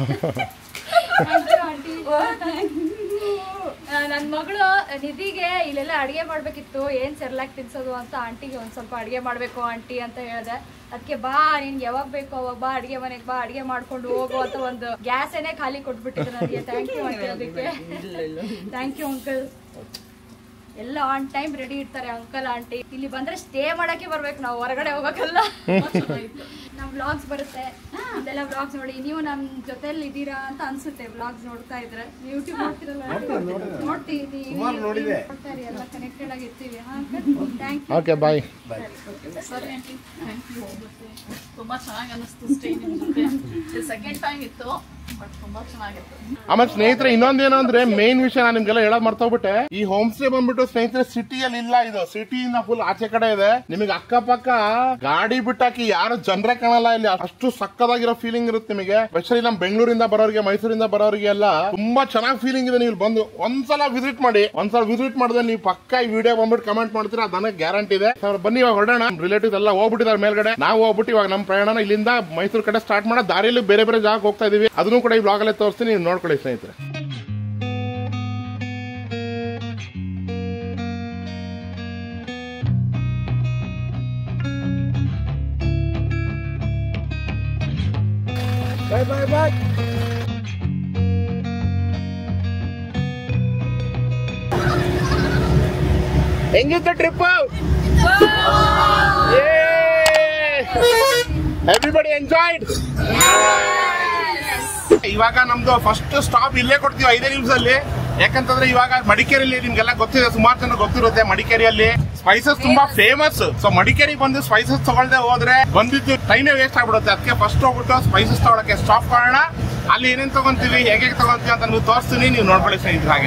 ನನ್ನ ಮಗಳು ನಿಧಿಗೆ ಇಲ್ಲೆಲ್ಲ ಅಡಿಗೆ ಮಾಡ್ಬೇಕಿತ್ತು ಏನ್ ಸೆರ್ಲಾಕ್ ತಿನ್ಸೋದು ಅಂತ ಆಂಟಿಗೆ ಒಂದ್ ಸ್ವಲ್ಪ ಅಡಿಗೆ ಮಾಡ್ಬೇಕು ಆಂಟಿ ಅಂತ ಹೇಳ್ದೆ ಅದಕ್ಕೆ ಬಾ ನಿನ್ಗೆ ಯಾವಾಗ ಬೇಕು ಅವಾಗ ಬಾ ಅಡಿಗೆ ಮನೆಗೆ ಬಾ ಅಡಿಗೆ ಮಾಡ್ಕೊಂಡು ಹೋಗು ಅಂತ ಒಂದು ಗ್ಯಾಸ್ ಏನೇ ಖಾಲಿ ಕೊಟ್ಬಿಟ್ಟಿದ್ರು ನನಗೆ ಥ್ಯಾಂಕ್ ಯು ಅಂತ ಅದಕ್ಕೆ ಥ್ಯಾಂಕ್ ಯು ಅಂಕಲ್ ಎಲ್ಲ ಆನ್ ಟೈಮ್ ರೆಡಿ ಇರ್ತಾರೆ ಅಂಕಲ್ ಆಂಟಿ ಇಲ್ಲಿ ಬಂದ್ರೆ ಸ್ಟೇ ಮಾಡಕ್ಕೆ ಬರ್ಬೇಕು ನಾವು ಹೊರಗಡೆ ಹೋಗಕ್ಕಲ್ಲ ನಮ್ ವ್ಲಾಗ್ಸ್ ಬರುತ್ತೆ ಇದೆಲ್ಲ ವ್ಲಾಗ್ಸ್ ನೋಡಿ ನೀವು ನಮ್ ಜೊತೆಲಿ ಇದ್ದೀರಾ ಅಂತ ಅನ್ಸುತ್ತೆ ವ್ಲಾಗ್ಸ್ ನೋಡ್ತಾ ಇದ್ರೆ ಯೂಟ್ಯೂಬ್ ನೋಡ್ತಿರಲ್ಲ ನೋಡ್ತೀವಿ ಸುಮಾರು ನೋಡಿದೆ. ನೋಡ್ತಾ ಇರಿ, ಎಲ್ಲ ಕನೆಕ್ಟೆಡ್ ಆಗಿ ಇರ್ತೀವಿ ಥ್ಯಾಂಕ್ ಯು ಓಕೆ ಬಾಯ್ ತುಂಬಾ ಚೆನ್ನಾಗಿ ಅನಿಸ್ತು ಸ್ಟೇ ನಿಮ್ ಜೊತೆ ಸೆಕೆಂಡ್ ಟೈಮ್ ಇತ್ತು ಬಟ್ ತುಂಬಾ ಚೆನ್ನಾಗಿತ್ತು ಆಮೇಲೆ ಸ್ನೇಹಿತರೆ ಇನ್ನೊಂದೇನು ಅಂದ್ರೆ ಮೇನ್ ವಿಷಯ ನಾನು ನಿಮ್ಗೆಲ್ಲ ಹೇಳಕ್ ಮರ್ತೋಗ್ಬಿಟ್ಟೆ ಈ ಹೋಮ್ ಸ್ಟೇ ಬಂದ್ಬಿಟ್ಟು ಸ್ನೇಹಿತರೆ ಸಿಟಿಯಲ್ಲಿ ಇಲ್ಲ ಇದು ಸಿಟಿಯಿಂದ ಫುಲ್ ಆಚೆ ಕಡೆ ಇದೆ ನಿಮಗೆ ಅಕ್ಕಪಕ್ಕ ಗಾಡಿ ಬಿಟ್ಟಾಕಿ ಯಾರು ಜನರೇ ಕಾಣಲ್ಲ ಇಲ್ಲಿ ಅಷ್ಟು ಸಕ್ಕದಾಗಿರೋ ಫೀಲಿಂಗ್ ಇರುತ್ತೆ ನಿಮಗೆ ಸ್ಪೆಷಲಿ ನಮ್ ಬೆಂಗಳೂರಿಂದ ಬರೋರಿಗೆ ಮೈಸೂರಿಂದ ಬರೋರಿಗೆ ಎಲ್ಲ ತುಂಬಾ ಚೆನ್ನಾಗಿ ಫೀಲಿಂಗ್ ಇದೆ ನೀವು ಇಲ್ಲಿ ಬಂದು ಒಂದ್ಸಲ ವಿಸಿಟ್ ಮಾಡಿ ಒಂದ್ಸಲ ವಿಸಿಟ್ ಮಾಡಿದ್ರೆ ನೀವು ಪಕ್ಕ ಈ ವಿಡಿಯೋ ಬಂದ್ಬಿಟ್ಟು ಕಮೆಂಟ್ ಮಾಡ್ತೀರಾ ಅದು ನನಗೆ ಗ್ಯಾರಂಟಿ ಇದೆ So, ಬನ್ನಿ ಇವಾಗ ಹೊರಡೋಣ ರಿಲೇಟಿವ್ಸ್ ಎಲ್ಲ ಹೋಗ್ಬಿಟ್ಟಿದ್ದಾರೆ ಮೇಲ್ಗಡೆ ನಾವು ಹೋಗ್ಬಿಟ್ಟು ಇವಾಗ ನಮ್ಮ ಪ್ರಯಾಣ ಇಲ್ಲಿಂದ ಮೈಸೂರು ಕಡೆ ಸ್ಟಾರ್ಟ್ ಮಾಡೋ ದಾರಿಯಲ್ಲಿ ಬೇರೆ ಬೇರೆ ಜಾಗ ಹೋಗ್ತಾ ಇದೀವಿ ಅದನ್ನು ಕೂಡ ಈ ಬ್ಲಾಗ್ ಅಲ್ಲೇ ತೋರಿಸ್ತೀನಿ ನೀವು ನೋಡ್ಕೊಳ್ಳಿ ಸ್ನೇಹಿತರೆ ಬಾಯ್ ಬಾಯ್ ಬಾಯ್ ಹೆಂಗಿತ್ತು ಟ್ರಿಪ್ ಎವ್ರಿಬಡಿ ಎಂಜಾಯ್ಡ್ ಇವಾಗ ನಮ್ದು ಫಸ್ಟ್ ಸ್ಟಾಪ್ ಇಲ್ಲೇ ಕೊಡ್ತೀವಿ ಐದೇ ನಿಮಿಷದಲ್ಲಿ ಯಾಕಂತಂದ್ರೆ ಇವಾಗ ಮಡಿಕೇರಿಯಲ್ಲಿ ನಿಮ್ಗೆಲ್ಲ ಗೊತ್ತಿದೆ ಸುಮಾರು ಜನ ಗೊತ್ತಿರುತ್ತೆ ಮಡಿಕೇರಿಯಲ್ಲಿ ಸ್ಪೈಸಸ್ ತುಂಬಾ ಫೇಮಸ್ ಸೊ ಮಡಿಕೇರಿ ಬಂದು ಸ್ಪೈಸಸ್ ತಗೊಳ್ದೆ ಹೋದ್ರೆ ಬಂದಿದ್ದು ಟೈಮೇ ವೇಸ್ಟ್ ಆಗ್ಬಿಡುತ್ತೆ ಅದಕ್ಕೆ ಫಸ್ಟ್ ಹೋಗ್ಬಿಟ್ಟು ಸ್ಪೈಸಸ್ ತಗೊಳಕ್ಕೆ ಸ್ಟಾಪ್ ಮಾಡೋಣ ಅಲ್ಲಿ ಏನೇನ್ ತಗೊಂತೀವಿ ಹೇಗೆ ತಗೊಂತೀವಿ ಅಂತ ನೀವು ತೋರಿಸ್ತೀನಿ ನೀವು ನೋಡ್ಕೊಳ್ಳಿ ಸ್ನೇಹಿತರೆ ಹಾಗೆ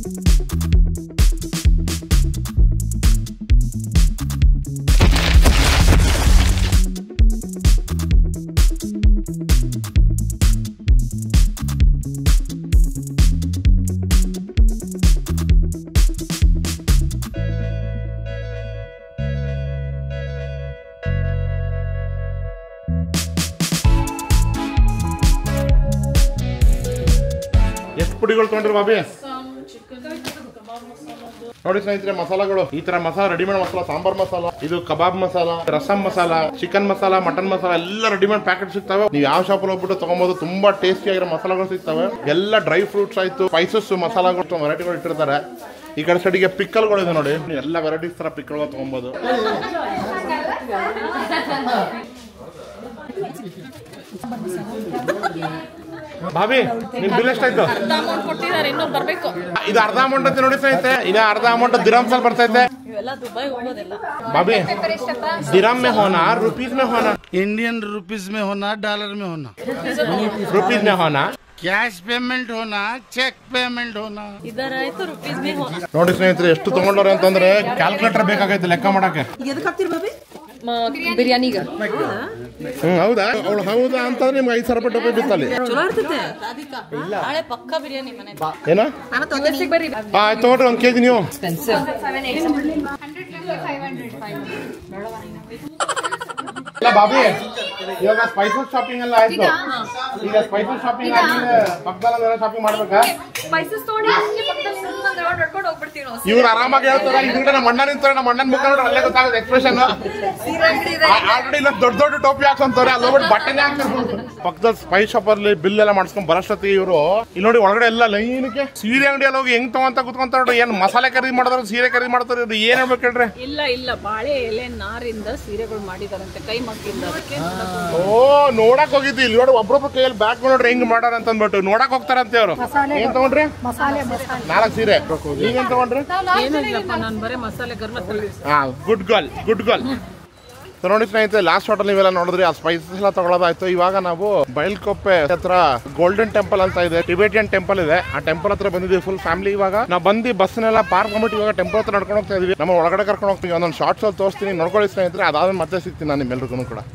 ಎಷ್ಟು ಪುಡಿಗಳು ತೊಗೊಂಡ್ರಿ ಬಾಬಿ ನೋಡಿ ಸ್ನೇಹಿತರೆ ಮಸಾಲಗಳು ಈ ತರ ಮಸಾಲ ರೆಡಿಮೇಡ್ ಮಸಾಲ ಸಾಂಬಾರ್ ಮಸಾಲ ಇದು kebab masala rasam masala chicken masala mutton masala ಎಲ್ಲ ರೆಡಿಮೇಡ್ ಪ್ಯಾಕೆಟ್ ಸಿಗ್ತವೆ ನೀವು ಯಾವ ಶಾಪ್ ಹೋಗ್ಬಿಟ್ಟು ತಗೊಬಹುದು ತುಂಬಾ ಟೇಸ್ಟಿ ಆಗಿರೋ ಮಸಾಲಗಳು ಸಿಗ್ತವೆ ಎಲ್ಲ ಡ್ರೈ ಫ್ರೂಟ್ಸ್ ಆಯ್ತು ಸ್ಪೈಸಸ್ ಮಸಾಲಗಳು ವೆರೈಟಿಗಳು ಇಟ್ಟಿರ್ತಾರೆ ಈ ಕಡೆ ಸೈಡಿಗೆ ಪಿಕ್ಕಲ್ಗಳು ಇದೆ ನೋಡಿ ಎಲ್ಲ ವೆರೈಟೀಸ್ ತರ ಪಿಕ್ಕಲ್ಗಳು ತಗೊಬಹುದು ಭಾಬಿ ನಿಮ್ ಬಿಲ್ ಎಷ್ಟಾಯ್ತು ಅರ್ಧ ಅಮೌಂಟ್ ಕೊಟ್ಟಿದ್ದಾರೆ ಇನ್ನೊಂದು ಬರಬೇಕು ಇದು ಅರ್ಧ ಅಮೌಂಟ್ ಅಂತ ನೋಡಿ ಸ್ನೇಹಿತರೆ ಇನ್ನ ಅರ್ಧ ಅಮೌಂಟ್ ದಿರಮ್ಸ್ ಅಲ್ಲಿ ಬರ್ತೈತೆ ಇವೆಲ್ಲ ದುಬೈ ಹೋಗೋದಿಲ್ಲ ಭಾಬಿ ದಿರಮ್ ಮೇ ಹೋನಾ रुपीस में होना इंडियन रुपीस में होना डॉलर में होना रुपीस में होना कैश पेमेंट होना चेक पेमेंट होना ಇದರ ಆಯ್ತು ರುಪೀಸ್ ಮೇ ಹೋಗೋಣ ನೋಡಿ ಸ್ನೇಹಿತರೆ ಎಷ್ಟು ತಗೊಂಡವ್ರೆ ಅಂತಂದ್ರೆ ಕ್ಯಾಲ್ಕುಲೇಟರ್ ಬೇಕಾಗೈತೆ ಲೆಕ್ಕ ಮಾಡಕ್ಕೆ ಬಿರಿಯಾನಿಗ ಹ್ಮ್ ಹೌದಾ ಅವಳು ಹೌದಾ ಅಂತಂದ್ರೆ ನಿಮ್ಗೆ ಐದು ಸಾವಿರ ರೂಪಾಯಿ ಡಬ್ಬಿ ಬಿತ್ತಲ್ಲಿ ರಾಧಿಕಾ ನಾಳೆ ಪಕ್ಕ ಬಿರಿಯಾನಿ ಮನೆ ಏನ ಬರ್ರಿ ಆ, ಆಯ್ತು ತಗೊಳ್ರಿ ಒಂದ್ ಕೆಜಿ ನೀವು ಇಲ್ಲ ಬಾಬಿ ಇವಾಗ ಸ್ಪೈಸಸ್ ಶಾಪಿಂಗ್ ಎಲ್ಲ ಆಯ್ತು ಈಗ ಸ್ಪೈಸಸ್ ಶಾಪಿಂಗ್ ಆದ್ಮೇಲೆ ಪಕ್ಕದಲ್ಲಿ ಶಾಪಿಂಗ್ ಮಾಡ್ಬೇಕಾ ಸ್ಪೈಸಸ್ ತಗೊಂಡು ಪಕ್ಕದಲ್ಲಿ ಸುಮ್ಮನೆ ನಡ್ಕೊಂಡು ಹೋಗ್ಬಿಡ್ತೀವಿ ನಾವು ಇವ್ರು ಆರಾಮಾಗಿ ಹೇಳ್ತಾರೆ ಹಿಂದ್ಗಡೆ ನಮ್ಮ ಅಣ್ಣ ನಿಂತಾರೆ ನಮ್ಮ ಅಣ್ಣನ ಮುಖ ನೋಡ್ರೆ ಅಲ್ಲೇ ಗೊತ್ತಾಗುತ್ತೆ ಎಕ್ಸ್ಪ್ರೆಷನ್ ಆಲ್ರೆಡಿ ಇಲ್ಲ ದೊಡ್ಡ ದೊಡ್ಡ ಟೋಪಿ ಹಾಕೊಂತಾರೆ ಅಲ್ಲಿ ಹೋಗ್ಬಿಟ್ಟು ಬಟ್ಟೆನೇ ಹಾಕ್ತಾರೆ ಪಕ್ಕದ ಸ್ಪೈಸ್ ಶಾಪ್ ಅಲ್ಲಿ ಬಿಲ್ ಎಲ್ಲ ಮಾಡ್ಸ್ಕೊಂಡ್ ಬರೋಷ್ಟೊತ್ತಿ ಇವರು ಇಲ್ಲಿ ನೋಡಿ ಒಳಗಡೆ ಎಲ್ಲ ಲೈನ್ಗೆ ಸೀರೆ ಅಂಗಡಿಯಲ್ಲಿ ಹೋಗಿ ಹೆಂಗ್ ತಗೊಂತ ಕುತ್ಕೊಂತಾರ ಏನ್ ಮಸಾಲೆ ಖರೀದಿ ಮಾಡಿದ್ರು ಸೀರೆ ಖರೀದಿ ಮಾಡ್ತಾರೆ ಇವ್ರು ಏನ್ ಹೇಳ್ಬೇಕು ಹೇಳ್ರಿ ಇಲ್ಲ ಇಲ್ಲ ಬಾಳೆ ಎಲೆ ನಾರಿಂದ ಸೀರೆಗಳು ಮಾಡಿದಾರಂತೆ ಕೈ ಮಗ್ಗಿಂದ ಅದಕ್ಕೆ ಓ ನೋಡಕ್ ಹೋಗಿದ್ವಿ ಇಲ್ಲಿ ನೋಡಿ ಒಬ್ರೊಬ್ರು ಕೈಯಲ್ಲಿ ಬ್ಯಾಕ್ ನೋಡ್ರಿ ಹೆಂಗ್ ಮಾಡಾರ ಅಂತ ಅಂದ್ಬಿಟ್ಟು ನೋಡಕ್ ಹೋಗ್ತಾರಂತೆ ಅವ್ರು ಏನ್ ತಗೊಂಡ್ರಿ ನಾಲ್ಕು ಸೀರೆ ನೀವೇನ್ ತಗೊಂಡ್ರಿ ಏನಿಲ್ಲಪ್ಪ ನಾನು ಬರೀ ಮಸಾಲೆ ಗರಂ ಮಸಾಲೆ ಹಾ good girl good girl so ನೋಡಿ ಸ್ನೇಹಿತರೆ ಲಾಸ್ಟ್ ಹೋಟೆಲ್ ನೀವೆಲ್ಲ ನೋಡಿದ್ರಿ ಆ ಸ್ಪೈಸಸ್ ಎಲ್ಲ ತಗೊಳ್ಳೋದಾಯ್ತು ಇವಾಗ ನಾವು ಬೈಲ್ಕೊಪ್ಪೆ ಹತ್ರ ಗೋಲ್ಡನ್ ಟೆಂಪಲ್ ಅಂತ ಇದೆ ಟಿಬೇಟಿಯನ್ ಟೆಂಪಲ್ ಇದೆ ಆ ಟೆಂಪಲ್ ಹತ್ರ ಬಂದಿದ್ದೀವಿ ಫುಲ್ ಫ್ಯಾಮಿಲಿ ಇವಾಗ ನಾವು ಬಂದು ಬಸ್ನೆಲ್ಲ ಪಾರ್ಕ್ ಮಾಡ್ಬಿಟ್ಟು ಇವಾಗ ಟೆಂಪಲ್ ಹತ್ರ ನಡ್ಕೊಂಡು ಹೋಗ್ತಾ ಇದೀವಿ ನಮ್ಮ ಒಳಗಡೆ ಕರ್ಕೊಂಡು ಹೋಗ್ತೀವಿ ಒಂದೊಂದು ಶಾರ್ಟ್ಸ್ ಅಲ್ಲಿ ತೋರಿಸ್ತೀನಿ ನೋಡ್ಕೊಳ್ಳಿ ಸ್ನೇಹಿತರೆ ಅದಾದ್ಮೇಲೆ ಮತ್ತೆ ಸಿಗ್ತೀನಿ ನಾನು ನಿಮ್ಮೆಲ್ರಿಗೂ ಕೂಡ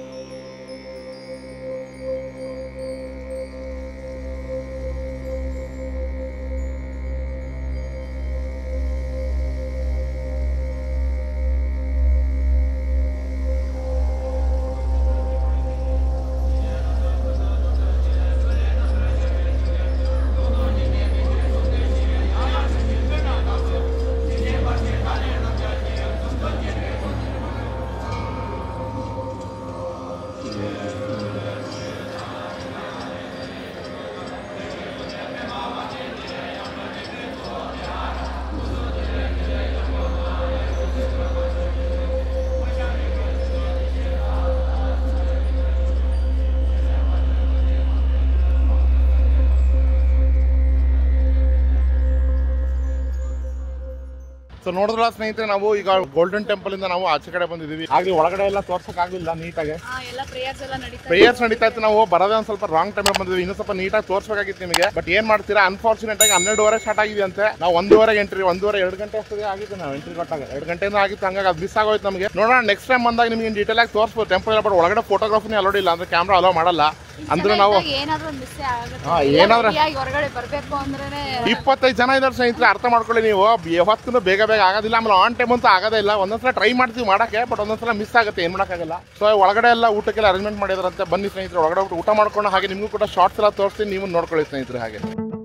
ಸೊ ನೋಡಿದ್ರಲ್ಲ ಸ್ನೇಹಿತರೆ ನಾವು ಈಗ ಗೋಲ್ಡನ್ ಟೆಂಪಲ್ ಇಂದ ನಾವು ಆಚೆ ಕಡೆ ಬಂದಿದ್ದೀವಿ ಆಗ್ಲಿ ಒಳಗಡೆ ಎಲ್ಲ ತೋರ್ಸಕ್ ಆಗ್ಲಿಲ್ಲ ನೀಟಾಗಿ ಎಲ್ಲ ಪ್ರೇಯರ್ಸ್ ಎಲ್ಲ ನಡೀತಾ ಪ್ರೇಯರ್ಸ್ ನಡೀತಾ ಇತ್ತು ನಾವು ಬರೋದೇ ಒಂದ್ ಸ್ವಲ್ಪ ರಾಂಗ್ ಟೈಮ್ ಬಂದಿದ್ವಿ ಇನ್ನೂ ಸ್ವಲ್ಪ ನೀಟಾಗಿ ತೋರಿಸಬೇಕಾಗಿತ್ತು ನಿಮಗೆ ಬಟ್ ಏನ್ ಮಾಡ್ತೀರಾ ಅನ್ಫಾರ್ಚುನೇಟ್ ಆಗಿ ಹನ್ನೆರಡುವರೆ ಸ್ಟಾರ್ಟ್ ಆಗಿದೆ ಅಂತೆ ನಾವು ಒಂದೂವರೆ ಎಂಟ್ರಿ ಒಂದೂವರೆ ಎರಡು ಗಂಟೆ ಅಷ್ಟೊತ್ತಿಗೆ ಆಗಿತ್ತು ನಾವು ಎಂಟ್ರಿ ಕೊಟ್ಟಾಗ ಎರಡು ಗಂಟೆಯಿಂದ ಆಗಿತ್ತು ಹಂಗಾಗಿ ಅದು ಮಿಸ್ ಆಗೋಯ್ತು ನಮಗೆ ನೋಡೋಣ ನೆಕ್ಸ್ಟ್ ಟೈಮ್ ಬಂದಾಗ ನಿಮಗೆ ಡೀಟೇಲ್ ಆಗಿ ತೋರಿಸ್ಬೋದು ಟೆಂಪಲ್ ಎಲ್ಲ ಬಟ್ ಒಳಗಡೆ ಫೋಟೋಗ್ರಾಫಿನೇ ಅಲೋಡ್ ಇಲ್ಲ ಅಂದ್ರೆ ಕ್ಯಾಮ್ರಾ ಅಲೋ ಮಾಡಲ್ಲ ಅಂದ್ರೆ ನಾವು ಏನಾದ್ರೂ ಒಂದು ಮಿಸ್ ಆಗುತ್ತೆ ಹಾ, ಏನಾದ್ರೂ- ಎಲ್ಲ ready ಆಗಿ ಹೊರಗಡೆ ಬರ್ಬೇಕು ಅಂದ್ರೆ ಇಪ್ಪತ್ತೈದು ಜನ ಇದ್ದಾರೆ ಸ್ನೇಹಿತರೆ ಅರ್ಥ ಮಾಡ್ಕೊಳ್ಳಿ ನೀವು ಯಾವತ್ತೂ ಬೇಗ ಬೇಗ ಆಗೋದಿಲ್ಲ ಆಮೇಲೆ ಆನ್ ಟೈಮ್ ಅಂತೂ ಆಗೋದೇ ಇಲ್ಲ ಒಂದೊಂದ್ಸಲ ಟ್ರೈ ಮಾಡ್ತೀವಿ ಮಾಡಕ್ಕೆ ಬಟ್ ಒಂದೊಂದ್ಸಲ ಮಿಸ್ ಆಗುತ್ತೆ ಏನು ಮಾಡೋಕ್ಕಾಗಲ್ಲ ಸೊ ಒಳಗಡೆ ಎಲ್ಲ ಊಟಕ್ಕೆಲ್ಲ ಅರೇಂಜ್ಮೆಂಟ್ ಮಾಡಿದ್ರಂತೆ ಬನ್ನಿ ಸ್ನೇಹಿತರೆ ಒಳಗಡೆ ಊಟ- ಊಟ ಮಾಡ್ಕೊಂಡು ಹಾಗೆ ನಿಮಗೂ ಕೂಡ ಶಾರ್ಟ್ಸ್ ಎಲ್ಲ ತೋರಿಸ್ತೀನಿ ನೀವು ನೋಡ್ಕೊಳ್ಳಿ ಸ್ನೇಹಿತರೆ ಹಾಗೆ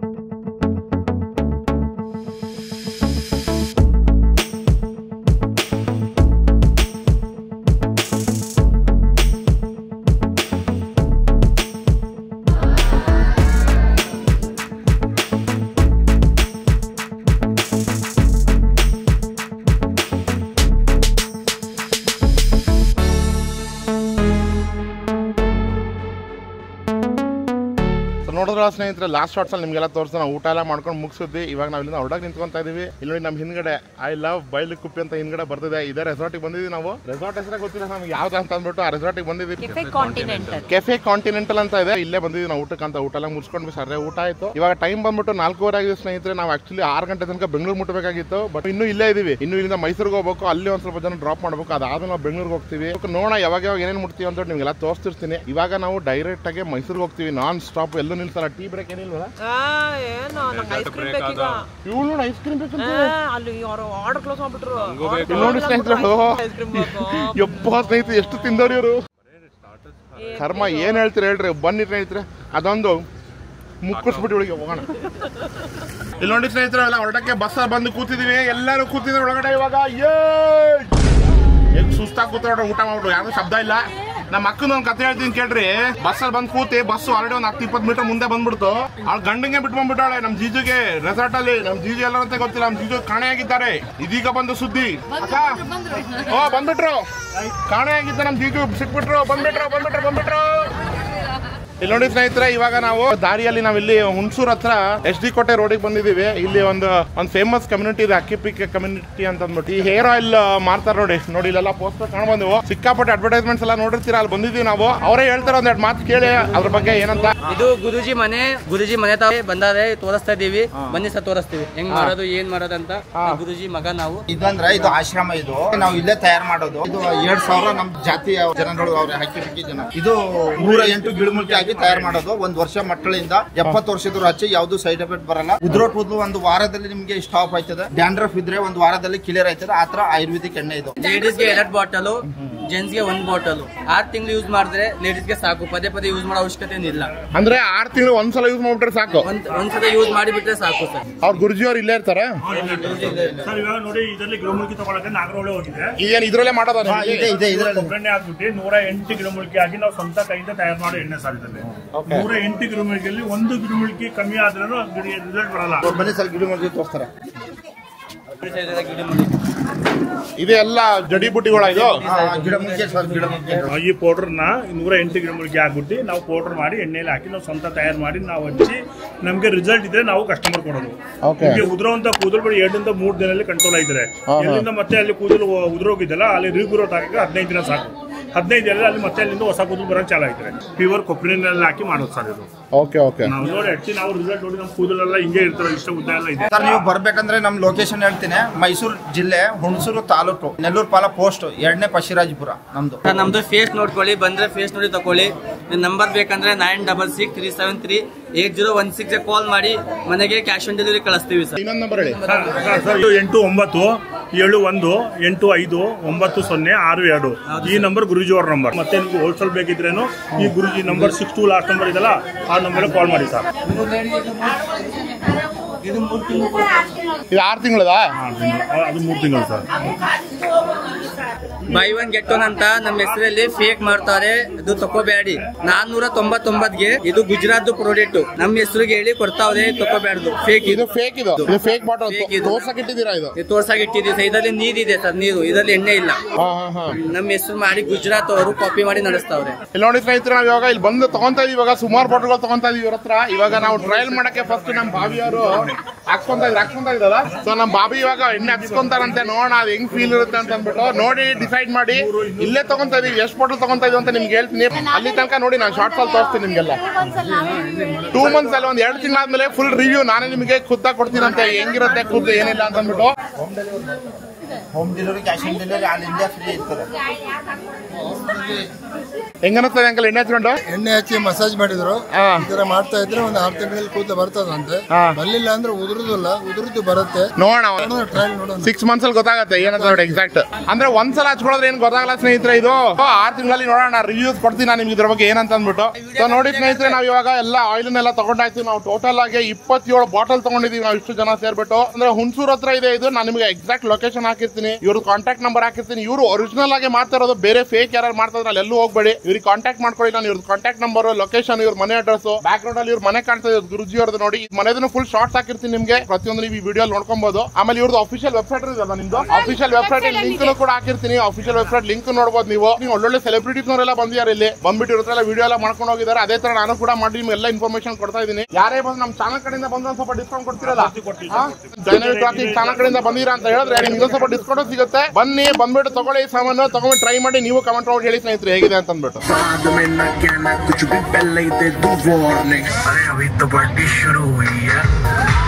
ಸೊ ನೋಡಿದ್ರ ಸ್ನೇಹಿತರೆ ಲಾಸ್ಟ್ ಶಾರ್ಟ್ಸ್ ಅಲ್ಲಿ ನಿಮಗೆಲ್ಲ ತೋರಿಸ್ ನಾವು ಊಟ ಎಲ್ಲ ಮಾಡ್ಕೊಂಡು ಮುಗಿಸಿದ್ವಿ ಇವಾಗ ನಾವು ಇಲ್ಲಿಂದ ಹೊರಡಕ್ಕೆ ನಿಂತ್ಕೊಂತ ಇದೀವಿ ಇಲ್ಲಿ ನೋಡಿ ನಮ್ಮ ಹಿಂದ್ಗಡೆ ಐ ಲವ್ ಬೈಲ್ ಕುಪ್ಪಿ ಅಂತ ಹಿಂದ್ಗಡೆ ಬರ್ತಿದೆ ಇದೇ ರೆಸಾರ್ಟಿಗೆ ಬಂದಿದ್ವಿ ನಾವು ರೆಸಾರ್ಟ್ ಹೆಸರೇ ಗೊತ್ತಿಲ್ಲ ನಮ್ಗೆ ಯಾವ್ದು ಅಂತ ಅಂದ್ಬಿಟ್ಟು ಆ ರೆಸಾರ್ಟಿಗೆ ಬಂದಿದ್ವಿ ಕಾಂಟಿನೆಂಟಲ್ ಕೆಫೆ ಕಾಂಟಿನೆಂಟಲ್ ಅಂತ ಇದೆ ಇಲ್ಲೇ ಬಂದಿದ್ವಿ ನಾವು ಊಟಕ್ಕೆ ಅಂತ ಊಟ ಎಲ್ಲ ಮುಗಿಸ್ಕೊಂಡು ಸರ್ ಊಟ ಆಯ್ತು ಇವಾಗ ಟೈಮ್ ಬಂದ್ಬಿಟ್ಟು ನಾಲ್ಕೂವರೆ ಆಗಿದೆ ಸ್ನೇಹಿತರೆ ನಾವು ಆಕ್ಚುಲಿ ಆರು ಗಂಟೆ ತನಕ ಬೆಂಗಳೂರು ಮುಟ್ಟಬೇಕಾಗಿತ್ತು ಬಟ್ ಇನ್ನೂ ಇಲ್ಲೇ ಇದೀವಿ ಇನ್ನು ಇಲ್ಲಿಂದ ಮೈಸೂರಿಗೆ ಹೋಗ್ಬೇಕು ಅಲ್ಲಿ ಒಂದ್ ಸ್ವಲ್ಪ ಜನ ಡ್ರಾಪ್ ಮಾಡ್ಬೇಕು ಅದಾದ್ಮೇಲೆ ನಾವು ಬೆಂಗಳೂರಿಗೆ ಹೋಗ್ತೀವಿ ಇವಾಗ ನೋಡೋಣ ಯಾವಾಗ ಯಾವಾಗ ಏನೇನು ಮುಟ್ತೀವಿ ಅಂತ ನಿಮ್ಗೆಲ್ಲ ತೋರಿಸ್ತಿರ್ತೀನಿ ಇವಾಗ ನಾವು ಡೈರೆಕ್ಟ್ ಆಗಿ ಮೈಸೂರಿಗೆ ಹೋಗ್ತೀವಿ ನಾನ್ ಸ್ಟಾಪ್ ಎಲ್ಲೂ ನಿಲ್ಸಲ್ಲ ಟೀ ಬ್ರೇಕ್ ಏನಿಲ್ವಲ್ಲ ಏನು ನಂಗೆ ಐಸ್ ಕ್ರೀಮ್ ಬೇಕೀಗ ಇವಳು ನೋಡಿ ಐಸ್ ಕ್ರೀಮ್ ಬೇಕು ಏ, ಅಲ್ಲಿ ಅವರು ಆರ್ಡರ್ ಕ್ಲೋಸ್ ಮಾಡ್ಬಿಟ್ರು ಇಲ್ಲಿ ನೋಡಿ ಸ್ನೇಹಿತರು ಐಸ್ ಕ್ರೀಮ್ ಬೇಕು ಯಪ್ಪ ಸ್ನೇಹಿತರು ಎಷ್ಟು ತಿಂದವ್ರಿ ಇವರು ಕರ್ಮ ಏನ್ ಹೇಳ್ತೀರಿ ಹೇಳ್ರಿ ಬನ್ನಿ ಸ್ನೇಹಿತರೆ ಅದೊಂದು ಮುಕ್ಕಿಸ್ಬಿಟ್ಟು ಒಳಗೆ ಹೋಗೋಣ ಇಲ್ಲಿ ನೋಡಿ ಸ್ನೇಹಿತರೆ ಎಲ್ಲ ಹೊರಟಕ್ಕೆ ಬಸ್ ಬಂದು ಕೂತಿದೀವಿ ಎಲ್ಲರೂ ಕೂತಿದ್ರು ಒಳಗಡೆ ಇವಾಗ ಏ ಹೆಂಗ್ ಸುಸ್ತಾಗಿ ಕೂತ್ಕೊಂಡ್ರೆ ಊಟ ಮಾಡ್ಬಿಟ್ಟು ಯಾವ್ದು ಶಬ್ದ ಇಲ್ಲ ನಮ್ಮ ಅಕ್ಕನ ಒಂದು ಕತೆ ಹೇಳ್ತೀನಿ ಕೇಳ್ರಿ ಬಸ್ಸಲ್ಲಿ ಬಂದು ಕೂತಿ ಬಸ್ ಆಲ್ರೆಡಿ ಒಂದು ಹತ್ತು ಇಪ್ಪತ್ತು ಮೀಟರ್ ಮುಂದೆ ಬಂದ್ಬಿಡ್ತು ಅವ್ಳ ಗಂಡಂಗೆ ಬಿಟ್ಟು ಬಂದ್ಬಿಟ್ಟಾಳೆ ನಮ್ಮ ಜೀಜುಗೆ ರೆಸಾರ್ಟ್ ಅಲ್ಲಿ ನಮ್ಮ ಜೀಜು ಎಲ್ಲ ಅಂತ ಗೊತ್ತಿಲ್ಲ ನಮ್ಮ ಜೀಜು ಕಾಣೆಯಾಗಿದ್ದಾರೆ ಇದೀಗ ಬಂದು ಸುದ್ದಿ ಅಕ್ಕ ಓ ಬಂದ್ಬಿಟ್ರು ಕಾಣೆಯಾಗಿದ್ದ ನಮ್ಮ ಜೀಜು ಸಿಕ್ಬಿಟ್ರು ಬಂದ್ಬಿಟ್ರು ಬಂದ್ಬಿಟ್ರು ಬಂದ್ಬಿಟ್ರು ಇಲ್ಲಿ ನೋಡಿ ಸ್ನೇಹಿತರೆ ಇವಾಗ ನಾವು ದಾರಿಯಲ್ಲಿ ನಾವು ಇಲ್ಲಿ ಹುಣಸೂರ್ ಹತ್ರ ಎಸ್ ಡಿ ಕೋಟೆ ರೋಡಿಗೆ ಬಂದಿದ್ದೀವಿ ಇಲ್ಲಿ ಒಂದು ಒಂದು ಫೇಮಸ್ ಕಮ್ಯುನಿಟಿ ಇದೆ ಅಕ್ಕಿಪಿಕ್ ಕಮ್ಯುನಿಟಿ ಅಂತ ಅಂದ್ಬಿಟ್ಟು ಈ ಹೇರ್ ಆಯಿಲ್ ಮಾರ್ತಾರೆ ನೋಡಿ ನೋಡಿ ಇಲ್ಲೆಲ್ಲ ಪೋಸ್ಟರ್ ಕಾಣ ಬಂದವು ಸಿಕ್ಕಾಪಟ್ಟೆ ಅಡ್ವರ್ಟೈಸ್ಮೆಂಟ್ಸ್ ಎಲ್ಲ ನೋಡಿರ್ತೀರಾ ಅಲ್ಲಿ ಬಂದಿದ್ದೀವಿ ನಾವು ಅವರೇ ಹೇಳ್ತಾರೆ ಒಂದೆರಡು ಮಾತು ಕೇಳಿ ಅದ್ರ ಬಗ್ಗೆ ಏನಂತ ಇದು ಗುರುಜಿ ಮನೆ ಗುರುಜಿ ಮನೆ ತಾವ ಬಂದಾರೆ ತೋರಿಸ್ತಾ ಇದೀವಿ ಬನ್ನಿ ಸರ್ ತೋರಿಸ್ತೀವಿ ಹೆಂಗ್ ಮಾಡೋದು ಏನ್ ಮಾಡೋದು ಅಂತ ಗುರುಜಿ ಮಗ ನಾವು ಇದಂದ್ರೆ ಇದು ಆಶ್ರಮ ಇದು ನಾವು ಇಲ್ಲೇ ತಯಾರು ಮಾಡೋದು ಇದು ಎರಡ್ ಸಾವಿರ ನಮ್ ಜಾತಿಯ ಜನಗಳು ಅವ್ರೆ ಹಕ್ಕಿ ಹಕ್ಕಿ ಜನ ಇದು ನೂರ ಎಂಟು ಗಿಡಮೂಲಿಕೆ ಆಗಿ ತಯಾರು ಮಾಡೋದು ಒಂದ್ ವರ್ಷ ಮಕ್ಕಳಿಂದ ಎಪ್ಪತ್ತು ವರ್ಷದವ್ರು ಹಚ್ಚಿ ಯಾವ್ದು ಸೈಡ್ ಎಫೆಕ್ಟ್ ಬರಲ್ಲ ಉದ್ರೋಟ್ ಕೂದಲು ಒಂದು ವಾರದಲ್ಲಿ ನಿಮ್ಗೆ ಸ್ಟಾಪ್ ಆಯ್ತದೆ ಡ್ಯಾಂಡ್ರಫ್ ಇದ್ರೆ ಒಂದು ವಾರದಲ್ಲಿ ಕ್ಲಿಯರ್ ಆಯ್ತದೆ ಆತರ ಆಯುರ್ವೇದಿಕ್ ಎಣ್ಣೆ ಇದು ಲೇಡೀಸ್ ಗೆ ಎರಡ್ ಬಾಟಲ್ ಜೆಂಟ್ಸ್ ಗೆ ಒಂದ್ ಬಾಟಲ್ ಆರ್ ತಿಂಗಳು ಯೂಸ್ ಮಾಡಿದ್ರೆ ಲೇಡೀಸ್ ಗೆ ಸಾಕು ಪದೇ ಪದೇ ಯೂಸ್ ಮಾಡೋ ಅವಶ್ಯಕತೆ ಏನಿಲ್ಲ ಅಂದ್ರೆ ಆರ್ ತಿಂಗಳು ಒಂದ್ಸಲ ಯೂಸ್ ಮಾಡ್ಬಿಟ್ರೆ ಸಾಕು ಒಂದ್ ಒಂದ್ಸಲ ಯೂಸ್ ಮಾಡಿಬಿಟ್ರೆ ಸಾಕು ಸರ್ ಅವ್ರ ಗುರುಜಿ ಅವ್ರು ಇಲ್ಲೇ ಇರ್ತಾರೆ ಸರ್ ಇವಾಗ ನೋಡಿ ಇದರಲ್ಲಿ ಗಿಡಮೂಲಿಕೆ ತಗೊಳಕ್ಕೆ ನಾಗರಹೊಳೆ ಹೋಗಿದೆ ಇದೇನ್ ಇದ್ರಲ್ಲೇ ಮಾಡೋದ ಹಾ, ಇದೆ ಇದೆ ಇದ್ರಲ್ಲಿ ಒಗ್ಗರಣೆ ಹಾಕ್ಬಿಟ್ಟು ನೂರ ಎಂಟು ಗಿಡಮೂಲಿಕೆ ಆಗಿ ನಾವು ಸ್ವಂತ ಕೈಯಿಂದ ತಯಾರು ಮಾಡೋ ಎಣ್ಣೆ ಸರ್ ಇದರಲ್ಲಿ ನೂರ ಎಂಟು ಗಿಡಮೂಲಿಕೆಯಲ್ಲಿ ಒಂದು ಗಿಡಮೂಲಿಕೆ ಕಮ್ಮಿ ಆದ್ರೂ ರಿಸಲ್ಟ್ ಬರಲ್ಲ ಅವ್ರು ಬನ್ನಿ ಸರ್ ಗಿಡಮೂಲಿಕೆ ತೋರಿಸ್ತಾರೆ ಇದೆ ಎಲ್ಲ ಜಡಿ ಬುಟ್ಟಿಗಳ ಇದು ಹಾ, ಗಿಡಮೂಲಿಕೆ ಸರ್ ಗಿಡಮೂಲಿಕೆ ಈ ಪೌಡರ್ ನ ನೂರ ಎಂಟು ಗಿಡಮೂಲಿಕೆ ಹಾಕ್ಬಿಟ್ಟು ನಾವು ಪೌಡರ್ ಮಾಡಿ ಎಣ್ಣೆಲಿ ಹಾಕಿ ನಾವು ಸ್ವಂತ ತಯಾರು ಮಾಡಿ ನಾವು ಹಚ್ಚಿ ನಮ್ಗೆ ರಿಸಲ್ಟ್ ಇದ್ರೆ ನಾವು ಕಸ್ಟಮರ್ ಕೊಡೋದು Okay. ನಿಮ್ಗೆ ಉದುರುವಂತ ಕೂದಲು ಬರೀ ಎರಡರಿಂದ ಮೂರು ದಿನದಲ್ಲಿ ಕಂಟ್ರೋಲ್ ಆಯ್ತಾರೆ ಎಲ್ಲಿಂದ ಮತ್ತೆ ಅಲ್ಲಿ ಕೂದಲು ಉದುರೋಗಿದ್ದಲ್ಲ ಅಲ್ಲಿ ರೀಗ್ರೋತ್ ಆಗಕ್ಕೆ ಹದಿನೈದು ದಿನ ಸಾಕು ಹದಿನೈದು ದಿನ ಅಲ್ಲಿ ಮತ್ತೆ ಅಲ್ಲಿಂದ ಹೊಸ ಕೂದಲು ಬರೋಕೆ ಚಾಲು ಆಯ್ತಾರೆ ಪ್ಯೂರ್ ಕೊಬ್ಬರಿನಲ್ಲಿ ಹಾಕಿ ಮಾಡೋದು ಸರ್ ಇದು ಓಕೆ ಓಕೆ ನಾವು ನೋಡಿ ಹಚ್ಚಿ ನಾವು ರಿಸಲ್ಟ್ ನೋಡಿ ನಮ್ಮ ಕೂದಲೆಲ್ಲ ಹಿಂಗೆ ಇರ್ತಾರೆ ಇಷ್ಟ ಉದ್ದ ಎಲ್ಲ ಇದೆ ಸರ್ ನೀವು ಬರ್ಬೇಕಂದ್ರೆ ನಮ್ ಲೊಕೇಶನ್ ಹೇಳ್ತೀನಿ ಮೈಸೂರು ಜಿಲ್ಲೆ ಹುಣಸೂರು ತಾಲೂಕು ನೆಲ್ಲೂರು ಪಾಲ ಪೋಸ್ಟ್ ಎರಡನೇ ಪಶಿರಾಜಪುರ ನಮ್ದು ಸರ್ ನಮ್ದು ಫೇಸ್ ನೋಡ್ಕೊಳ್ಳಿ ಬಂದ್ರೆ ಫೇಸ್ ನೋಡಿ ತಕೊಳ್ಳಿ ನಂಬರ್ ಬೇಕಂದ್ರೆ nine double six three seven three eight zero one six call ಮಾಡಿ ಮನೆಗೆ ಕ್ಯಾಶ್ ಆನ್ ಡೆಲಿವರಿ ಕಳಿಸ್ತೀವಿ ಸರ್ ಇನ್ನೊಂದು ನಂಬರ್ ಹೇಳಿ ಸರ್, ಸರ್, ಸರ್, ಇದು ಎಂಟು ಒಂಬತ್ತು ಏಳು ಒಂದು ಎಂಟು ಐದು ಒಂಬತ್ತು ಸೊನ್ನೆ ಆರು ಎರಡು ಈ ನಂಬರ್ ಗುರುಜಿ ಅವ್ರ ನಂಬರ್ ಮತ್ತೆ ನಿಮ್ಗೆ ಹೋಲ್ಸೇಲ್ ಬೇಕಿದ್ರೇನು ಈ Guruji number six two last number ಇದೆಲ್ಲ ಆ ನಂಬರ್ ಕಾಲ್ ಮಾಡಿ ಸರ್ ಇದು ಆರು ತಿಂಗಳದಾ ಅದು ಮೂರು ತಿಂಗಳು sir buy one get one ಅಂತ ನಮ್ಮ ಹೆಸರಲ್ಲಿ ಫೇಕ್ ಮಾಡ್ತಾರೆ ಅದು ತಕೋಬೇಡಿ ನಾನ್ನೂರ ತೊಂಬತ್ತೊಂಬತ್ಗೆ ಇದು ಗುಜರಾತ್ ಪ್ರಾಡಕ್ಟ್ ನಮ್ಮ ಹೆಸರಿಗೆ ಹೇಳಿ ಕೊಡ್ತಾವ್ರೆ ತಕೋಬೇಡ್ದು ಫೇಕ್ ಇದು ಇದು ಫೇಕ್ ಇದು ಇದು ಫೇಕ್ ಬಾಟಲ್ Fake ಇದು. ತೋರ್ಸಕ್ ಇಟ್ಟಿದ್ದೀರಾ ಇದು ಇದು ತೋರ್ಸಾಕ್ ಇಟ್ಟಿದ್ದೀವಿ ಸರ್ ಇದರಲ್ಲಿ ನೀರಿದೆ ಸರ್ ನೀರು ಇದರಲ್ಲಿ ಎಣ್ಣೆ ಇಲ್ಲ ಹಾ ಹಾ ಹಾ ನಮ್ಮ ಹೆಸರು ಮಾಡಿ ಗುಜರಾತ್ ಅವರು ಕಾಪಿ ಮಾಡಿ ನಡೆಸ್ತಾವ್ರೆ ಇಲ್ಲಿ ನೋಡಿ ಸ್ನೇಹಿತರೆ ನಾವು ಇವಾಗ ಇಲ್ಲಿ ಬಂದು ತಗೊಂತಾ ಇದೀವಿ ಇವಾಗ ಸುಮಾರು ಬಾಟಲ್ಗಳು ತಗೊಂತಾ ಇದೀವಿ ಇವ್ರ ಹತ್ರ ಇವಾಗ ನಾವು ಟ್ರಯಲ್ ಮಾಡಕ್ಕೆ ಫಸ್ಟ್ ನಮ್ಮ ಬಾವಿಯವರು ಹಾಕ್ಸ್ಕೊಂತ ಇದ್ರು ಹಾಕ್ಸ್ಕೊಂತ ಇದ್ದಲ್ಲ ಸೊ ನಮ್ಮ ಬಾಬಿ ಇವಾಗ ಎಣ್ಣೆ ಹಾಕ್ಸ್ಕೊಂತಾರಂತೆ ನೋಡೋಣ ಅದು ಹೆಂಗ್ ಫೀಲ್ ಇರುತ್ತೆ ಅಂತ ಅಂದ್ಬಿಟ್ಟು ನೋಡಿ ಡಿಸೈಡ್ ಮಾಡಿ ಇಲ್ಲೇ ತಗೊಂತಾ ಇದೀವಿ ಎಷ್ಟು ಬಾಟಲ್ ತಗೊಂತಾ ಇದೀವಿ ಅಂತ ನಿಮ್ಗೆ ಹೇಳ್ತೀನಿ ಅಲ್ಲಿ ತನಕ ನೋಡಿ ನಾನು ಶಾರ್ಟ್ಸ್ ಅಲ್ಲಿ ತೋರಿಸ್ತೀನಿ ನಿಮ್ಗೆಲ್ಲ ಟೂ ಮಂತ್ಸ್ ಅಲ್ಲಿ ಒಂದ್ ಎರಡು ತಿಂಗಳಾದ್ಮೇಲೆ ಫುಲ್ ರಿವ್ಯೂ ನಾನೇ ನಿಮಗೆ ಖುದ್ದ ಕೊಡ್ತೀನಂತೆ ಹೆಂಗಿರುತ್ತೆ ಖುದ್ದು ಏನಿಲ್ಲ ಅಂತ ಅಂದ್ಬಿಟ್ಟು home delivery cash on delivery all India free ಇರ್ತದೆ ಹೆಂಗನ್ನಿಸ್ತದೆ ಅಂಕಲ್ ಎಣ್ಣೆ ಹಚ್ಕೊಂಡು ಎಣ್ಣೆ ಹಚ್ಚಿ ಮಸಾಜ್ ಮಾಡಿದ್ರು ಹಾ. ಈ ತರ ಮಾಡ್ತಾ ಇದ್ರೆ ಒಂದು ಆರು ತಿಂಗಳಲ್ಲಿ ಕೂದಲು ಬರ್ತದಂತೆ ಹಾ. ಬರ್ಲಿಲ್ಲ ಅಂದ್ರೆ ಉದುರುದಿಲ್ಲ ಉದುರುದು ಬರುತ್ತೆ ನೋಡೋಣ ಟ್ರಯಲ್ ನೋಡೋಣ ಸಿಕ್ಸ್ ಮಂತ್ಸ್ ಅಲ್ಲಿ ಗೊತ್ತಾಗತ್ತೆ ಏನಂತ ನೋಡಿ ಎಕ್ಸಾಕ್ಟ್ ಅಂದ್ರೆ ಒಂದ್ಸಲ ಹಚ್ಕೊಳ್ಳೋದ್ರೆ ಏನ್ ಗೊತ್ತಾಗಲ್ಲ ಸ್ನೇಹಿತರೆ ಇದು ಆರ್ ತಿಂಗಳಲ್ಲಿ ನೋಡೋಣ ರಿವ್ಯೂಸ್ ಕೊಡ್ತೀನಿ ನಾನು ನಿಮ್ಗೆ ಇದ್ರ ಬಗ್ಗೆ ಏನಂತ ಅಂದ್ಬಿಟ್ಟು ಸೊ ನೋಡಿ ಸ್ನೇಹಿತರೆ ನಾವು ಇವಾಗ ಎಲ್ಲ ಆಯಿಲ್ನೆಲ್ಲ ತಗೊಂಡಾಯ್ತು ನಾವು ಟೋಟಲ್ ಆಗಿ ಇಪ್ಪತ್ತೇಳು ಬಾಟಲ್ ತಗೊಂಡಿದೀವಿ ನಾವು ಇಷ್ಟು ಜನ ಸೇರ್ಬಿಟ್ಟು ಅಂದ್ರೆ ಹುಣಸೂರ್ ಹತ್ರ ಇದೆ ಇದು ನಾನು ನಿಮಗೆ ಎಕ್ಸಾಕ್ಟ್ ಲೊಕೇಶನ್ ಹಾಕಿರ್ತೀನಿ ಇವ್ರ ಕಾಂಟ್ಯಾಕ್ಟ್ ನಂಬರ್ ಹಾಕಿರ್ತೀನಿ ಇವರು ಒರಿಜಿನಲ್ ಆಗಿ ಮಾಡ್ತಾ ಇರೋದು ಬೇರೆ ಫೇಕ್ ಯಾರು ಮಾಡ್ತಾ ಇದ್ರೆ ಅಲ್ಲಿ ಎಲ್ಲೂ ಹೋಗ್ಬೇಡಿ ಇವ್ರಿಗೆ ಕಾಂಟ್ಯಾಕ್ಟ್ ಮಾಡ್ಕೊಳ್ಳಿ ನಾನು ಇವ್ರ ಕಾಂಟ್ಯಾಕ್ಟ್ ನಂಬರ್ ಲೊಕೇಶನ್ ಇವ್ರ ಮನೆ ಅಡ್ರೆಸ್ ಬ್ಯಾಕ್ ಗ್ರೌಂಡ್ ಅಲ್ಲಿ ಇವ್ರ ಮನೆ ಕಾಣ್ತಾ ಇದೆ ಗುರುಜಿ ಅವ್ರದ್ದು ನೋಡಿ ಮನೆದನ್ನು ಫುಲ್ ಶಾರ್ಟ್ಸ್ ಹಾಕಿರ್ತೀನಿ ನಿಮ್ಗೆ ಪ್ರತಿಯೊಂದು ನೀವು ಈ ವಿಡಿಯೋ ನೋಡ್ಕೊಬಹುದು ಆಮೇಲೆ ಇವ್ರದ್ದು ಅಫಿಷಿಯಲ್ ವೆಬ್ಸೈಟ್ ಇದೆಯಲ್ಲ ನಿಮ್ದು ಅಫಿಷಿಯಲ್ ವೆಬ್ಸೈಟ್ ಲಿಂಕ್ ಕೂಡ ಹಾಕಿರ್ತೀನಿ ಅಫಿಷಿಯಲ್ ವೆಬ್ಸೈಟ್ ಲಿಂಕ್ ನೋಡಬಹುದು ನೀವು ನೀವು ಒಳ್ಳೊಳ್ಳೆ ಸೆಲೆಬ್ರಿಟೀಸ್ ನವರೆಲ್ಲ ಬಂದಿದ್ದಾರೆ ಇಲ್ಲಿ ಬಂದ್ಬಿಟ್ಟು ಇವ್ರ ಹತ್ರ ವಿಡಿಯೋ ಎಲ್ಲ ಮಾಡ್ಕೊಂಡು ಹೋಗಿದ್ದಾರೆ ಅದೇ ತರ ನಾನು ಕೂಡ ಮಾಡಿ ನಿಮ್ಗೆ ಎಲ್ಲ ಇನ್ಫಾರ್ಮೇಶನ್ ಕೊಡ್ತಾ ಇದ್ದೀನಿ ಯಾರೇ ಬಂದು ನಮ್ಮ ಚಾನಲ್ ಕಡೆಯಿಂದ ಬಂದ್ರೆ ಒಂದ್ ಸ್ವಲ್ಪ ಡಿಸ್ಕೌಂಟ್ ಕೊಡ್ತಿರಲ್ಲ ಜೈನವಿ ಟ್ರಾಫಿಕ್ ಚಾನಲ್ ಕಡೆಯಿಂದ ಬಂದಿರಾ ಅಂತ ಹೇಳಿದ್ರೆ ನಿಮ್ಗೆ ಇನ್ನೊಂದ್ ಸ್ವಲ್ಪ ಡಿಸ್ಕೌಂಟ್ ಸಿಗುತ್ತೆ ಬನ್ನಿ ಬಂದ್ಬಿಟ್ಟು ತಗೊಳ್ಳಿ ಸಾಮಾನು ತಗೊಂಡು ಟ್ರೈ ಮಾಡಿ ನೀವು ಕಮೆಂಟ್ ಮಾಡಿ ಹೇಳಿ ಸ್ನೇಹಿತರೆ ಹೇಗಿದೆ ಅಂತ ಅಂದ್ಬಿಟ್ಟು बाद में न कहना कुछ भी पहले ही दे दूं वार्निंग अरे अभी तो पार्टी शुरू हुई है